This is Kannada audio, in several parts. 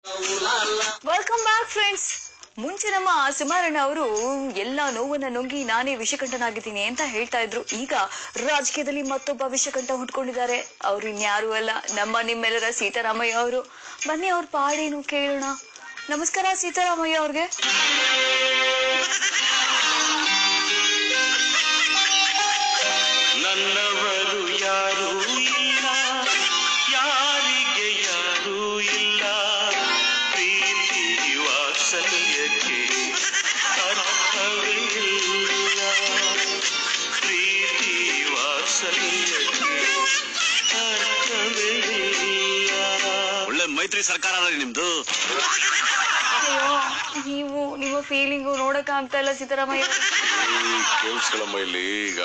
ವೆಲ್ಕಮ್ ಬ್ಯಾಕ್ ಫ್ರೆಂಡ್ಸ್ ಮುಂಚೆ ನಮ್ಮ ಸುಮಾರಣ್ಣ ಅವರು ಎಲ್ಲ ನೋವನ್ನ ನುಂಗಿ ನಾನೇ ವಿಷಕಂಠನಾಗಿದ್ದೀನಿ ಅಂತ ಹೇಳ್ತಾ ಇದ್ರು ಈಗ ರಾಜಕೀಯದಲ್ಲಿ ಮತ್ತೊಬ್ಬ ವಿಷಕಂಠ ಹುಟ್ಕೊಂಡಿದ್ದಾರೆ ಅವ್ರು ಇನ್ಯಾರು ಅಲ್ಲ ನಮ್ಮ ನಿಮ್ಮೆಲ್ಲರ ಸೀತಾರಾಮಯ್ಯ ಅವರು ಬನ್ನಿ ಅವ್ರ ಪಾಡೇನು ಕೇಳೋಣ ನಮಸ್ಕಾರ ಸೀತಾರಾಮಯ್ಯ ಅವ್ರಿಗೆ ನನ್ನವರು ಯಾರೂ ಇಲ್ಲ ಯಾರಿಗೆ ಯಾರೂ ಇಲ್ಲ ಪ್ರೀತಿ ವಾತ್ಸಲ್ಯಕ್ಕೆ ಅರ್ಥವೇ ಇಲ್ಲ ಪ್ರೀತಿ ವಾತ್ಸಲ್ಯಕ್ಕೆ ಅರ್ಥವೇ ಇಲ್ಲ ಒಳ್ಳೆ ಮೈತ್ರಿ ಸರ್ಕಾರ ಅಲ್ಲ ನಿಮ್ದು ಅಯ್ಯೋ ನೀವು ನಿಮ್ಮ ಫೀಲಿಂಗು ನೋಡಕ್ ಆಗ್ತಾ ಇಲ್ಲ ಸಿದ್ದರಾಮಯ್ಯ ಅವ್ರೆ. ಈ ಕೇಳಿಸ್ಕೊಳ್ಳಮ್ಮ ಇಲ್ಲಿ ಈಗ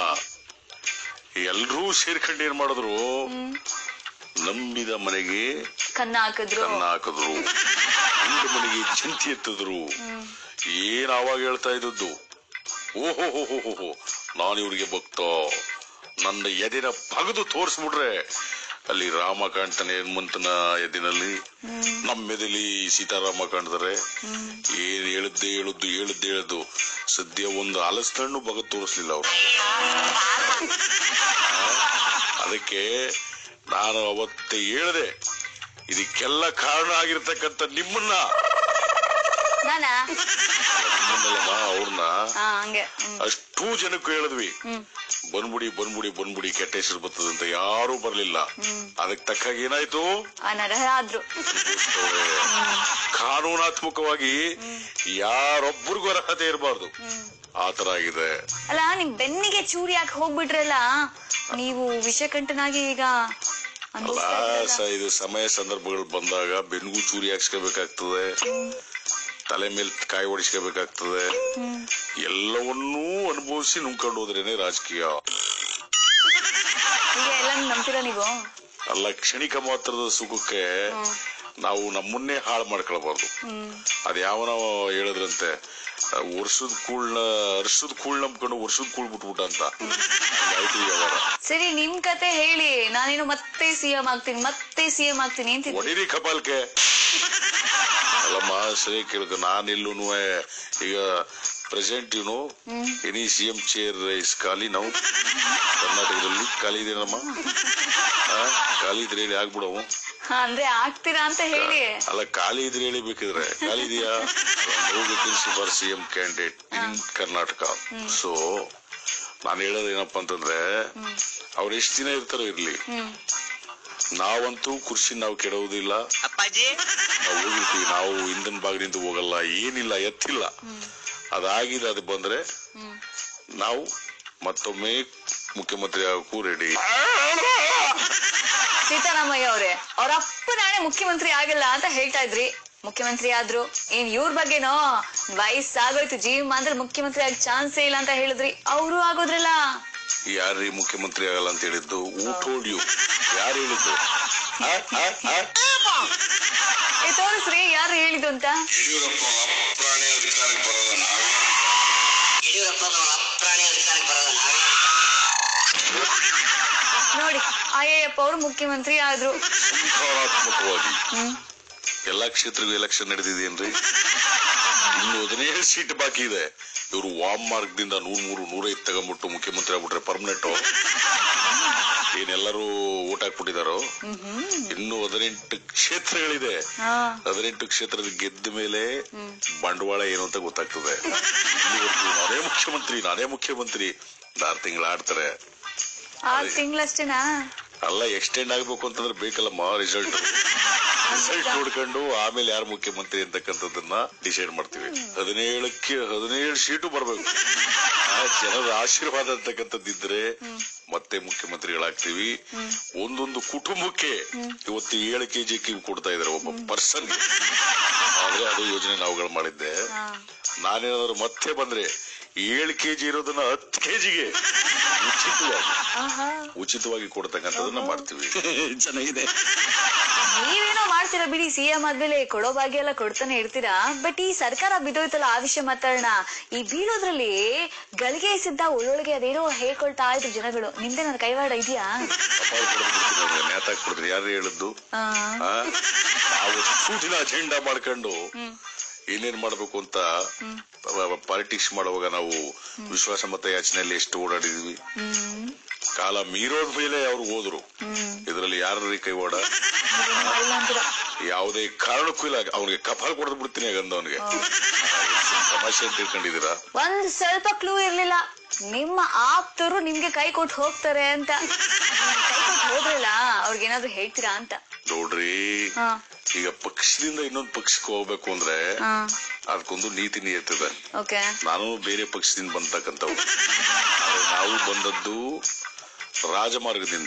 ಎಲ್ರೂ ಸೇರ್ಕೊಂಡು ಏನ್ ಮಾಡಿದ್ರು ನಂಬಿದ ಮನೆಗೆ ಕನ್ನ ಹಾಕಿದ್ರು ಕನ್ನ ಹಾಕಿದ್ರು ಹಿಂದ ಮನೆಗೆ ಚಿಂತಿ ಎತ್ತಿದ್ರು ಏನ್ ಅವಾಗ ಹೇಳ್ತಾ ಇದ್ದದ್ದು ಓಹೋ ಹೋ ಹೋ ಹೋ ಹೋ ನಾನು ಇವ್ರಿಗೆ ಭಕ್ತ ನನ್ನ ಎದೆನ ಬಗದು ತೋರಿಸ್ಬಿಟ್ರೆ ಅಲ್ಲಿ ರಾಮ ಕಾಣ್ತಾನೆ ಹನುಮಂತನ ಎದಿನಲ್ಲಿ ನಮ್ಮ ಎದೆಲಿ ಸೀತಾರಾಮ ಕಾಣ್ತಾರೆ ಏನ್ ಹೇಳದ್ದೆ ಹೇಳುದು ಹೇಳದ್ದೆ ಹೇಳುದು ಸದ್ಯ ಒಂದು ಹಲಸ್ತಣ್ಣು ಬಗದ್ ತೋರಿಸ್ಲಿಲ್ಲ ಅವ್ರು ಆ, ಅದಕ್ಕೆ ನಾನು ಅವತ್ತೆ ಹೇಳ್ದೆ ಇದಕ್ಕೆಲ್ಲ ಕಾರಣ ಆಗಿರ್ತಕ್ಕಂಥ ನಿಮ್ಮನ್ನ ನಾನಾ ನಿಮ್ಮನ್ನಲ್ಲಮ್ಮ ಅವ್ರನ್ನ ಹಾ ಹಂಗೆ ಹ್ಮ್. ಅಷ್ಟೂ ಜನಕ್ಕೂ ಹೇಳಿದ್ವಿ ಹ್ಮ್ ಬಂದ್ಬಿಡಿ ಬಂದ್ಬಿಡಿ ಬಂದ್ಬಿಡಿ ಕೆಟ್ಟ ಹೆಸರು ಬರ್ತದಂತ ಯಾರೂ ಬರ್ಲಿಲ್ಲ ಅದಕ್ಕೆ ತಕ್ಕಾಗ ಏನಾಯ್ತು ಅನರ್ಹರಾದ್ರು ಕಾನೂನಾತ್ಮಕವಾಗಿ ಯಾರೊಬ್ಬರಿಗೂ ಅರ್ಹತೆ ಇರಬಾರ್ದು ಆ ತರ ಆಗಿದೆ ಅಲ್ಲ ನಿಮ್ ಬೆನ್ನಿಗೆ ಚೂರಿ ಯಾಕೆ ಹೋಗ್ಬಿಟ್ರಲ್ಲ ನೀವು ವಿಷಕಂಠನಾಗಿ ಈಗ ಅಲ್ಲ ಅನುಭವಿಸ್ತಾ ಇದ್ದೀರಲ್ಲ. ಸ- ಇದು ಸಮಯ ಸಂದರ್ಭಗಳು ಬಂದಾಗ ಬೆನ್ನಿಗೂ ಚೂರಿ ಹಾಕ್ಸ್ಕೋಬೇಕಾಗ್ತದೆ ತಲೆ ಮೇಲೆ ಕಾಯಿ ಹೊಡಿಸ್ಕೋಬೇಕಾಗ್ತದೆ ಎಲ್ಲವನ್ನೂ ಅನುಭವಿಸಿ ನುಂಗ್ಕೊಂಡು ಹೋದ್ರೇನೆ ರಾಜಕೀಯ ಈಗ ಎಲ್ಲ ನಂಬ್ತೀರಾ ನೀವು ಅಲ್ಲ ಕ್ಷಣಿಕ ಮಾತ್ರದ ಸುಖಕ್ಕೆ ನಾವು ನಮ್ಮನ್ನೇ ಹಾಳು ಮಾಡ್ಕೊಳ್ಬಾರ್ದು ಹ್ಮ್ ಅದ್ ಯಾವನ ಹೇಳಿದ್ರಂತೆ ವರ್ಷದ ಕೂಳ್ನ ಅರ್ಷದ ಕೂಳ್ ನಂಬ್ಕೊಂಡು ವರ್ಷದ ಕೂಳ್ ಬಿಟ್ಬಿಟ್ಟ ಅಂತ ಹಂಗಾಯ್ತು ಈ ವ್ಯವಹಾರ ಸರಿ ನಿಮ್ ಕತೆ ಹೇಳಿ ನಾನೇನು ಮತ್ತೆ ಸಿಎಂ ಆಗ್ತೀನಿ ಮತ್ತೆ ಸಿಎಂ ಆಗ್ತೀನಿ ಅಂತಿದ್ದೆ ಹೊಡಿರಿ ಕಪಾಲ್ಕೆ ಅಲ್ಲಮ್ಮ ಸರಿ ಕೇಳ್ಕ ನಾನಿಲ್ಲೂ ಈಗ ಪ್ರೆಸೆಂಟ್ ಇವನು any C M chair is ಖಾಲಿ ನಾವು ಕರ್ನಾಟಕದಲ್ಲಿ ಖಾಲಿ ಇದೆನಮ್ಮ ಆ, ಖಾಲಿ ಇದ್ರೆ ಹೇಳಿ ಆಗ್ಬಿಡವು ಹಾ, ಅಂದ್ರೆ ಆಗ್ತೀರಾ ಅಂತ ಹೇಳಿ ಅಲ್ಲ ಖಾಲಿ ಇದ್ರೆ ಹೇಳಿ ಬೇಕಿದ್ರೆ ಖಾಲಿ ಇದೆಯಾ no vacancy for C M candidate in Karnataka so ನಾನು ಹೇಳೋದು ಏನಪ್ಪಾ ಅಂತಂದ್ರೆ ಅವ್ರು ಎಷ್ಟು ದಿನ ಇರ್ತಾರೋ ಇರ್ಲಿ ಹ್ಮ್ ನಾವಂತೂ ಕೃಷಿ ನಾವು ಕೆಡೋದಿಲ್ಲ ಅಪ್ಪಾಜಿ ನಾವು ಹೋಗಿರ್ತೀವಿ ನಾವು ಹಿಂದಿನ ಭಾಗದಿಂದ ಹೋಗಲ್ಲ ಏನಿಲ್ಲ ಎತ್ತಿಲ್ಲ ಅದಾಗಿದೆ ಅದು ಬಂದ್ರೆ ಹ್ಮ್ ನಾವು ಮತ್ತೊಮ್ಮೆ ಮುಖ್ಯಮಂತ್ರಿ ಆಗಕ್ಕೂ ರೆಡಿ ಸೀತಾರಾಮಯ್ಯ ಅವರೇ ಅವ್ರ ಅಪ್ಪ ನಾಳೆ ಮುಖ್ಯಮಂತ್ರಿ ಆಗಲ್ಲ ಅಂತ ಹೇಳ್ತಾ ಇದ್ರಿ ಮುಖ್ಯಮಂತ್ರಿ ಆದ್ರು ಏನ್ ಇವ್ರ ಬಗ್ಗೆನೋ ವಯಸ್ಸಾಗೋಯ್ತು ಜೀವ ಅಂದ್ರೆ ಮುಖ್ಯಮಂತ್ರಿ ಆಗ ಚಾನ್ಸೇ ಇಲ್ಲ ಅಂತ ಹೇಳಿದ್ರಿ ಅವರು ಆಗೋದ್ರಲ್ಲ ಯಾರ್ರೀ ಮುಖ್ಯಮಂತ್ರಿ ಆಗಲ್ಲ ಅಂತ ಹೇಳಿದ್ದು ಊಟೋಡ್ ಯು ಯಾರು ಹೇಳಿದ್ದು ಆ, ಆ, ಆ? ಏ ತೋರಿಸ್ರಿ ಯಾರು ಹೇಳಿದ್ದು ಅಂತ ಯಡಿಯೂರಪ್ಪ ಪ್ರಾಣಿ ಅಧಿಕಾರಕ್ಕೆ ಬರೋದು ನಾವೇ ಯಡಿಯೂರಪ್ಪನವರ ಪ್ರಾಣಿ ಅಧಿಕಾರಕ್ಕೆ ಬರೋದು ನಾವೇ ನೋಡಿ ಅಯ್ಯಪ್ಪ ಅವರು ಮುಖ್ಯಮಂತ್ರಿ ಆದ್ರು ಸಂಹಾರಾತ್ಮಕವಾಗಿ ಹ್ಮ್ ಎಲ್ಲಾ ಕ್ಷೇತ್ರಗೂ ಎಲೆಕ್ಷನ್ ನಡೆದಿದೇನ್ರಿ ಇನ್ನು ಹದಿನೇಳು ಸೀಟ್ ಬಾಕಿ ಇದೆ ಇವರು ವಾಮ್ ಮಾರ್ಗದಿಂದ ನೂರ್ ಮೂರು ನೂರೈದು ತಗೊಂಡ್ಬಿಟ್ಟು ಮುಖ್ಯಮಂತ್ರಿ ಆಗ್ಬಿಟ್ರೆ ಪರ್ಮನೆಂಟ್ ಏನೆಲ್ಲರೂ ಓಟ್ ಹಾಕ್ಬಿಟ್ಟಿದಾರೋ ಇನ್ನು ಹದಿನೆಂಟು ಕ್ಷೇತ್ರಗಳಿದೆ ಹಾ ಹದಿನೆಂಟು ಕ್ಷೇತ್ರದ ಗೆದ್ದ ಮೇಲೆ ಬಂಡವಾಳ ಏನು ಅಂತ ಗೊತ್ತಾಗ್ತದೆ ಇಲ್ಲಿವರೆಗೂ ನಾನೇ ಮುಖ್ಯಮಂತ್ರಿ ನಾನೇ ಮುಖ್ಯಮಂತ್ರಿ ಆರು ತಿಂಗಳು ಆಡ್ತಾರೆ ಆರ್ ತಿಂಗಳಷ್ಟೇನಾ ಅಲ್ಲ ಎಕ್ಸ್ಟೆಂಡ್ ಆಗ್ಬೇಕು ಅಂತಂದ್ರೆ ಬೇಕಲ್ಲಮ್ಮ ರಿಸಲ್ಟ್ ರಿಸಲ್ಟ್ ನೋಡ್ಕೊಂಡು ಆಮೇಲೆ ಯಾರು ಮುಖ್ಯಮಂತ್ರಿ ಅಂತಕ್ಕಂಥದ್ದನ್ನ ಡಿಸೈಡ್ ಮಾಡ್ತೀವಿ ಹದಿನೇಳಕ್ಕೆ ಹದಿನೇಳು ಸೀಟು ಬರ್ಬೇಕು ಆ ಜನರ ಆಶೀರ್ವಾದ ಅಂತಕ್ಕಂಥದ್ದಿದ್ರೆ ಮತ್ತೆ ಮುಖ್ಯಮಂತ್ರಿಗಳಾಗ್ತೀವಿ ಒಂದೊಂದು ಕುಟುಂಬಕ್ಕೆ ಇವತ್ತು ಏಳು ಕೆಜಿ ಅಕ್ಕಿ ಕೊಡ್ತಾ ಇದಾರೆ ಒಬ್ಬ ಪರ್ಸನ್ ಆದ್ರೆ ಅದು ಯೋಜನೆ ನಾವುಗಳು ಮಾಡಿದ್ದೆ ಹಾ ನಾನೇನಾದ್ರು ಮತ್ತೆ ಬಂದ್ರೆ ಏಳು ಕೆಜಿ ಇರೋದನ್ನ ಹತ್ತು ಕೆಜಿಗೆ ಉಚಿತವಾಗಿ ಆಹಾ ಉಚಿತವಾಗಿ ಕೊಡ್ತಕ್ಕಂಥದನ್ನ ಮಾಡ್ತೀವಿ ಚೆನ್ನಾಗಿದೆ ನೀವೇನೋ ಮಾಡ್ತೀರಾ ಬಿಡಿ ಸಿಎಂ ಆದ್ಮೇಲೆ ಕೊಡೋ ಭಾಗ್ಯ ಎಲ್ಲ ಕೊಡ್ತಾನೆ ಇರ್ತೀರಾ ಬಟ್ ಈ ಸರ್ಕಾರ ಬಿದ್ದೋಯ್ತಲ್ಲ ಆ ವಿಷಯ ಮಾತಾಡೋಣ ಈ ಬೀಳೋದ್ರಲ್ಲಿ ಗಳಿಗೆ ಎಸಿದ್ದ ಒಳ್ಳೊಳಗೆ ಅದೇನೋ ಹೇಳ್ಕೊಳ್ತಾ ಇದ್ರು ಜನಗಳು ನಿಮ್ದೇ ನನ್ನ ಕೈವಾಡ ಇದೆಯಾ ಕಪಾಳ ಕೊಡೋದು ಬಿಡ್ತೀನಿ ಅವ್ರಿಗೆ ನೇತಾಕ್ ಕೊಡಿದ್ರಿ ಯಾರು ಹೇಳಿದ್ದು ಆ, ಆ? ಅವತ್ತು ದಿನ ಅಜೆಂಡಾ ಮಾಡ್ಕೊಂಡು ಏನೇನ್ ಮಾಡ್ಬೇಕು ಅಂತ ಪಾಲಿಟಿಕ್ಸ್ ಮಾಡುವಾಗ ನಾವು ವಿಶ್ವಾಸ ಮತ ಯಾಚನೆಯಲ್ಲಿ ಎಷ್ಟು ಓಡಾಡಿದ್ವಿ ಹ್ಮ್ ಕಾಲ ಮೀರೋದ್ ಮೇಲೆ ಅವ್ರು ಹೋದ್ರು ಹ್ಮ್ ಇದರಲ್ಲಿ ಯಾರ ಕೈ ಓಡ ನೀವೇನ್ ಮಾಡಿಲ್ಲ ಅಂತೀರಾ ಯಾವುದೇ ಕಾರಣಕ್ಕೂ ಇಲ್ಲ ಅವನಿಗೆ ಕಪಾಲ್ ಕೊಡದ್ ಬಿಡ್ತೀನಿ ಗಂಧ ಅವನಿಗೆ ತಮಾಷೆ ಅಂತ ತಿಳ್ಕೊಂಡಿದ್ದೀರಾ ಒಂದ್ ಸ್ವಲ್ಪ ಕ್ಲೂ ಇರ್ಲಿಲ್ಲ ನಿಮ್ಮ ಆಪ್ತರು ನಿಮ್ಗೆ ಕೈ ಕೊಟ್ಟು ಹೋಗ್ತಾರೆ ಅಂತ ನೀವ್ ಕೈ ಕೊಟ್ಟು ಹೋದ್ರಲ್ಲ ಅವ್ರಿಗೆ ಏನಾದ್ರು ಹೇಳ್ತೀರಾ ಅಂತ ನೋಡ್ರಿ ಹಾ ಈಗ ಪಕ್ಷದಿಂದ ಇನ್ನೊಂದು ಪಕ್ಷಕ್ಕೆ ಹೋಗ್ಬೇಕು ಅಂದ್ರೆ ಹಾ ಅದಕ್ಕೊಂದು ನೀತಿ ನಿಯತ್ತಿದೆ ಓಕೆ ನಾನು ಬೇರೆ ಪಕ್ಷದಿಂದ ಬಂತಕ್ಕಂಥವು ಆದ್ರೆ ನಾವು ಬಂದದ್ದು ರಾಜಮಾರ್ಗದಿಂದ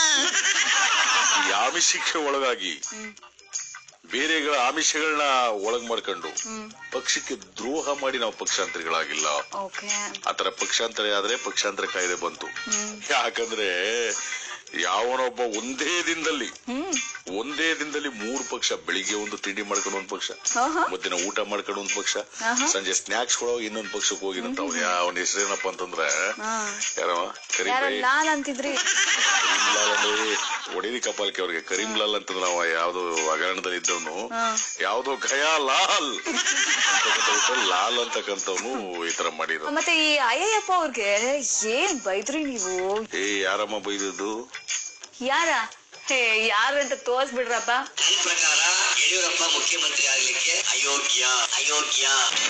ಈ ಆಮಿಷಕ್ಕೆ ಒಳಗಾಗಿ ಬೇರೆಗಳ ಆಮಿಷಗಳನ್ನ ಒಳಗ್ ಮಾಡ್ಕೊಂಡು ಪಕ್ಷಕ್ಕೆ ದ್ರೋಹ ಮಾಡಿ ನಾವು ಪಕ್ಷಾಂತರಿಗಳಾಗಿಲ್ಲ ಓಕೆ ಆತರ ಪಕ್ಷಾಂತರ ಆದ್ರೆ ಪಕ್ಷಾಂತರ ಕಾಯ್ದೆ ಬಂತು ಯಾಕಂದ್ರೆ ಯಾವನೊಬ್ಬ ಒಂದೇ ದಿನದಲ್ಲಿ ಹ್ಮ್ ಒಂದೇ ದಿನದಲ್ಲಿ ಮೂರು ಪಕ್ಷ ಬೆಳಿಗ್ಗೆ ಒಂದು ತಿಂಡಿ ಮಾಡ್ಕೊಂಡು ಒಂದ್ ಪಕ್ಷ ಆಹಾ. ಮಧ್ಯಾಹ್ನ ಊಟ ಮಾಡ್ಕೊಂಡು ಒಂದ್ ಪಕ್ಷ ಆಹಾ. ಸಂಜೆ ಸ್ನಾಕ್ಸ್ ಕೊಡೋ ಇನ್ನೊಂದ್ ಪಕ್ಷಕ್ಕೆ ಹೋಗಿರಂತ ಅವ್ನು ಅವನ ಹೆಸರೇನಪ್ಪ ಅಂತಂದ್ರೆ ಹಾ. ಯಾರವ ಕರೀಂ ಯಾರ ಭಾಯಿ ಲಾಲ್ ಅಂತಿದ್ರಿ ಕರೀಂಲಾಲ್ ಅಂದ್ರೆ ಒಡೇರಿ ಕಪಾಲ್ಕೆ ಅವ್ರಿಗೆ ಕರೀಂಲಾಲ್ ಅಂತಂದ್ರೆ ಅವ ಯಾವ್ದೋ ಹಗರಣದಲ್ಲಿ ಇದ್ದವನು ಹಾ. ಯಾವ್ದೋ ಗಯಾ ಲಾಲ್ ಅಂತಕ್ಕಂಥ ಹೆಸರು ಲಾಲ್ ಅಂತಕ್ಕಂಥವ್ನು ಈ ತರ ಮಾಡಿರೋ ಮತ್ತೆ ಈ ಅಯ್ಯಪ್ಪ ಅವ್ರಿಗೆ ಏನ್ ಬೈದ್ರಿ ನೀವು ಏ ಯಾರಮ್ಮ ಬೈದದ್ದು ಯಾರ ಹೇ ಯಾರು ಅಂತ ತೋರ್ಸ್ಬಿಡ್ರಪ್ಪ ನನ್ನ ಪ್ರಕಾರ ಯಡಿಯೂರಪ್ಪ ಮುಖ್ಯಮಂತ್ರಿ ಆಗ್ಲಿಕ್ಕೆ ಅಯೋಗ್ಯ ಅಯೋಗ್ಯ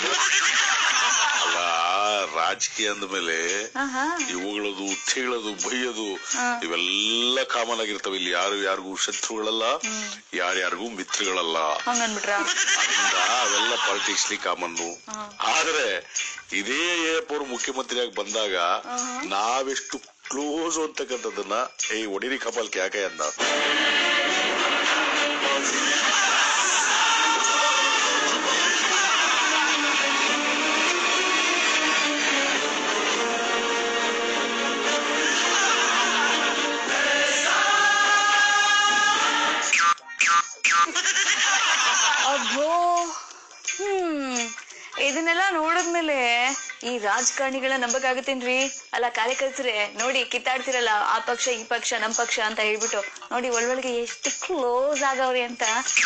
ಅಲ್ಲ ರಾಜಕೀಯ ಅಂದ್ಮೇಲೆ ಆಹಾ ಇವುಗಳದು ತೇಳೋದು ಬೈಯೋದು ಇವೆಲ್ಲ ಕಾಮನ್ ಆಗಿರ್ತವೆ ಇಲ್ಲಿ ಯಾರು ಯಾರಿಗೂ ಶತ್ರುಗಳಲ್ಲ ಯಾರ್ಯಾರಿಗೂ ಮಿತ್ರಗಳಲ್ಲ ಹಂಗನ್ಬಿಟ್ರ ಅದರಿಂದ ಅವೆಲ್ಲ ಪಾಲಿಟಿಕ್ಸ್ ಕಾಮನ್ನು ಆದ್ರೆ ಇದೇ ಏಯಪ್ಪ ಅವರು ಮುಖ್ಯಮಂತ್ರಿಯಾಗಿ ಬಂದಾಗ ನಾವೆಷ್ಟು ಕ್ಲೋಸ್ ಅಂತಕ್ಕಂಥದ್ದನ್ನ ಈ ಒಡಿರಿ ಕಪಾಲ್ಕೆ ಯಾಕೆ ಅಂದ ಅಬ್ಬೋ ಹ್ಮ್ ಇದನ್ನೆಲ್ಲ ನೋಡಿದ್ಮೇಲೆ ಈ ರಾಜಕಾರಣಿಗಳ ನಂಬಕ್ಕಾಗತ್ತೇನ್ರಿ ಅಲ್ಲ ಕಾರ್ಯಕರ್ತರೆ ನೋಡಿ ಕಿತ್ತಾಡ್ತಿರಲ್ಲ ಆ ಪಕ್ಷ ಈ ಪಕ್ಷ ನಮ್ ಪಕ್ಷ ಅಂತ ಹೇಳ್ಬಿಟ್ಟು ನೋಡಿ ಒಳೊಳಗೆ ಎಷ್ಟು ಕ್ಲೋಸ್ ಆಗವ್ರಿ ಅಂತ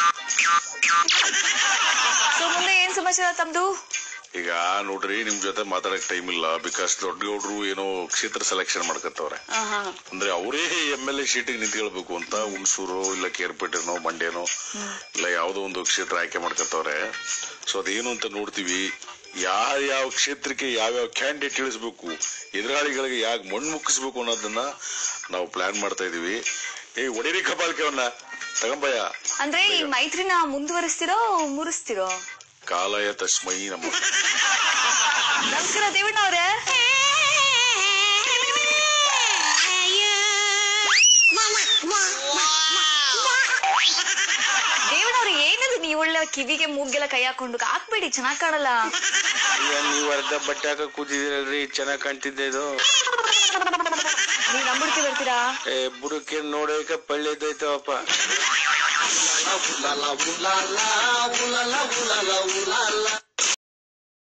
ಸೊ ಮುಂದೆ ಏನ್ ಸಮಾಚಾರ ತಮ್ದು ಈಗ ನೋಡ್ರಿ ನಿಮ್ ಜೊತೆ ಮಾತಾಡಕ್ ಟೈಮ್ ಇಲ್ಲ ಬಿಕಾಸ್ ದೊಡ್ಡಗೌಡ್ರು ಏನೋ ಕ್ಷೇತ್ರ ಸೆಲೆಕ್ಷನ್ ಮಾಡ್ಕತ್ತವ್ರೆ ಆಹಾ ಅಂದ್ರೆ ಅವರೇ ಎಂ ಎಲ್ ಎ ಸೀಟಿಗೆ ನಿಂತ್ಕೊಳ್ಬೇಕು ಅಂತ ಹುಣಸೂರು ಇಲ್ಲ ಕೇರ್ಪೇಟೆನೋ ಮಂಡ್ಯನೋ ಇಲ್ಲ ಯಾವ್ದೋ ಒಂದು ಕ್ಷೇತ್ರ ಆಯ್ಕೆ ಮಾಡ್ಕೊತವ್ರೆ ಸೊ ಅದೇನು ಅಂತ ನೋಡ್ತೀವಿ ಯಾವ ಯಾವ ಕ್ಷೇತ್ರಕ್ಕೆ ಯಾವ್ಯಾವ ಕ್ಯಾಂಡಿಡೇಟ್ ಇಳಿಸ್ಬೇಕು ಎದುರಾಳಿಗಳಿಗೆ ಯಾಕೆ ಮಣ್ಣು ಮುಕ್ಕಿಸ್ಬೇಕು ಅನ್ನೋದನ್ನ ನಾವು ಪ್ಲಾನ್ ಮಾಡ್ತಾ ಇದೀವಿ ಏ ಒಡೇರಿ ಕಪಾಲ್ಕೆ ಅವನ್ನ ತಗೊಂಬಯ್ಯ ಅಂದ್ರೆ ಈ ಮೈತ್ರಿನ ಮುಂದುವರಿಸ್ತಿರೋ ಮುರಿಸ್ತಿರೋ ಕಾಲಯ ತಸ್ಮೈ ನಮ್ಮ ನಮಸ್ಕಾರ ದೇವಣ್ಣ ಅವ್ರೆ ದೇವಣ್ಣ ಅವ್ರೆ ಏನದು ನೀವು ಒಳ್ಳೆ ಕಿವಿಗೆ ಮೂಗ್ಗೆಲ್ಲ ಕೈ ಹಾಕೊಂಡು ಹಾಕ್ಬೇಡಿ ಚೆನ್ನಾಗ್ ಕಾಣಲ್ಲ ಈಗ ನೀವ್ ಅರ್ಧ ಬಟ್ಟೆ ಹಾಕ ಕೂತಿದ್ದೀರಲ್ರಿ ಚೆನ್ನಾಗ್ ಕಾಣ್ತಿದ್ದೆ ಇದು ನೀವ್ ನಂಬುಡ್ತಿ ಬರ್ತೀರಾ ಏ ಬುಡಕ್ಕೆ ನೋಡೋಕೆ ಪಳ್ಳಿದ್ದೈತವಪ್ಪ